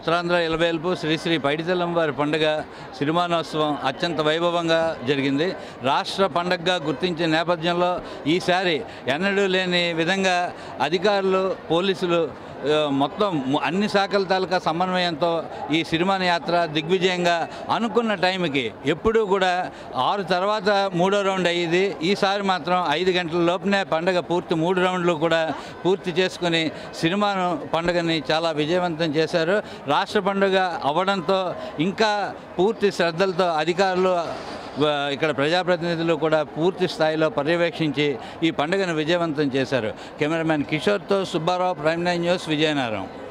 ఉత్తరాంధ్ర ఇలవేల్పు శ్రీశ్రీ పైడితల్లం వారి పండుగ సిరిమానోత్సవం అత్యంత వైభవంగా జరిగింది రాష్ట్ర పండగగా గుర్తించిన నేపథ్యంలో ఈసారి ఎన్నడూ లేని విధంగా అధికారులు పోలీసులు ఆ, మొత్తం ము- అన్ని శాఖల తాలూకా సమన్వయంతో ఈ సిరిమాన యాత్ర దిగ్విజయంగా అనుకున్న టైంకి ఎప్పుడూ కూడా ఆరు తర్వాత మూడో రౌండ్ అయ్యింది ఈసారి మాత్రం ఐదు గంటల లోపునే పండగ పూర్తి మూడు రౌండ్లు కూడా పూర్తి చేసుకుని సినిమాను పండుగని చాలా విజయవంతం చేశారు రాష్ట్ర పండుగ అవ్వడంతో ఇంకా పూర్తి శ్రద్ధలతో అధికారులు వ- ఇక్కడ ప్రజాప్రతినిధులు కూడా పూర్తి స్థాయిలో పర్యవేక్షించి ఈ పండుగను విజయవంతం చేశారు కెమెరామెన్ కిషోర్తో Subbarao prime nine news Vizianagaram